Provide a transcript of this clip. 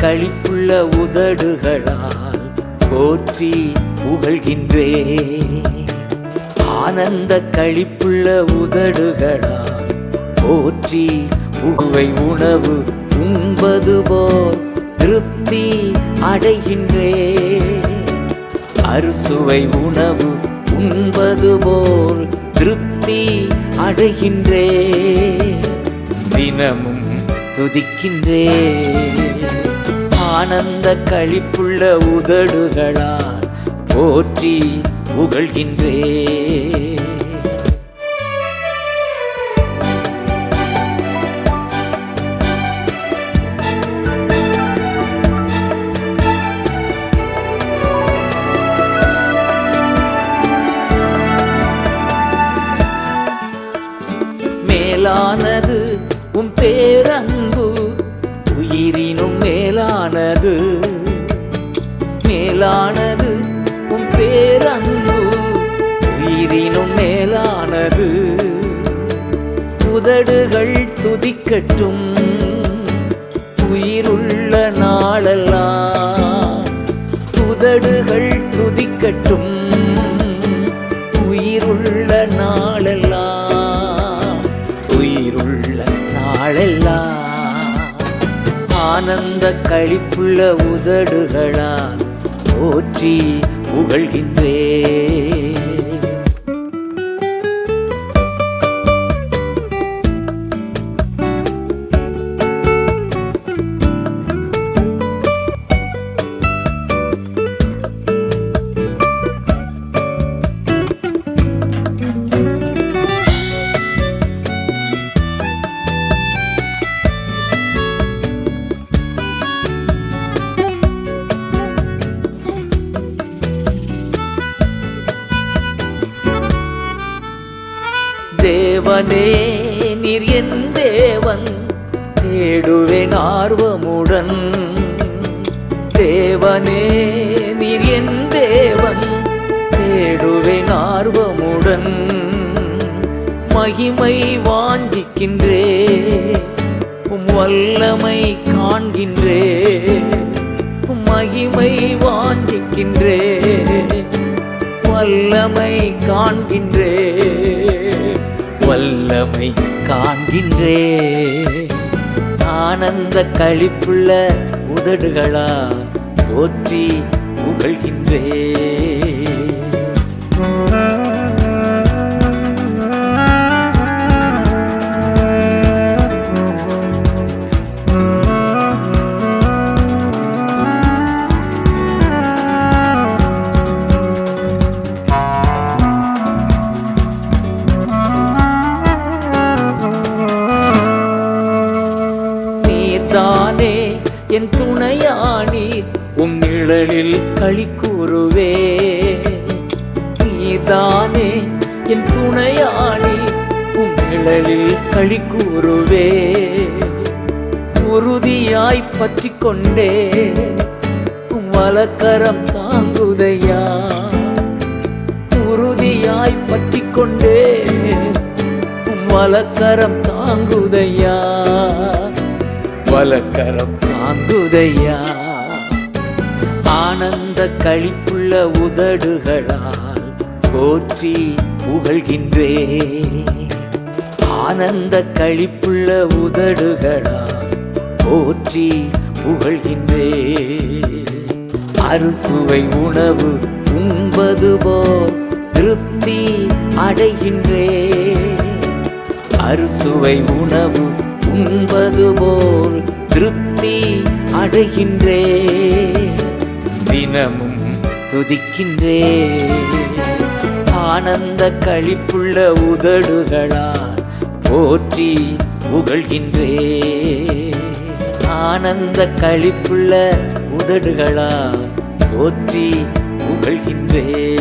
களிப்புள்ள உதடுகளால் போற்றி புகழ்கின்றே ஆனந்த களிப்புள்ள உதடுகளால் போற்றி புகுவை உணவு உண்பது போல் திருப்தி அடைகின்றே அறுசுவை உணவு உண்பது போல் திருப்தி அடைகின்றே தினமும் துதிக்கின்றே ஆனந்த களிப்புள்ள உதடுகளால் போற்றி புகழ்கின்றே மேலானது உம் பேரன்பு உயிரினும் மேலானது மேலானது உம் பேரன்பு உயிரினும் மேலானது உதடுகள் துதிக்கட்டும் உயிருள்ள நாளெல்லாம் உதடுகள் துதிக்கட்டும் உயிருள்ள நாளெல்லாம் உயிருள்ள நாளெல்லாம் ஆனந்த களிப்புள்ள உதடுகளால் போற்றி புகழ்கின்றே தேவனே நீர் என் தேவன் தேடுவேன் ஆர்வமுடன் தேவனே நீர் என் தேவன் தேடுவேன் ஆர்வமுடன் மகிமை வாஞ்சிக்கின்றே உம் வல்லமை காண்கின்றே உம் மகிமை வாஞ்சிக்கின்றே வல்லமை காண்கின்றே வல்லமை காண்கின்றே ஆனந்த களிப்புள்ள உதடுகளா போற்றி புகழ்கின்றே நீர்தானே என் துணையானீர் உம் நிழலில் களி கூறுவே நீர்தானே என் துணையானீர் உம் நிழலில் களி கூறுவே உறுதியாய் பற்றி கொண்டே உம் வலக்கரம் தாங்குதையா உறுதியாய் பற்றி கொண்டே உம் வலக்கரம் தாங்குதையா வலக்கரம் தாங்குதையா ஆனந்த களிப்புள்ள உதடுகளால் போற்றி புகழ்கின்றே ஆனந்த களிப்புள்ள உதடுகளால் போற்றி புகழ்கின்றே அறுசுவை உணவு உண்பது போல் திருப்தி அடைகின்றே அறுசுவை உணவு உண்பது போல் திருப்தி அடைகின்றே தினமும் துதிக்கின்றே ஆனந்த களிப்புள்ள உதடுகளால் போற்றி புகழ்கின்றே ஆனந்த களிப்புள்ள உதடுகளால் போற்றி புகழ்கின்றே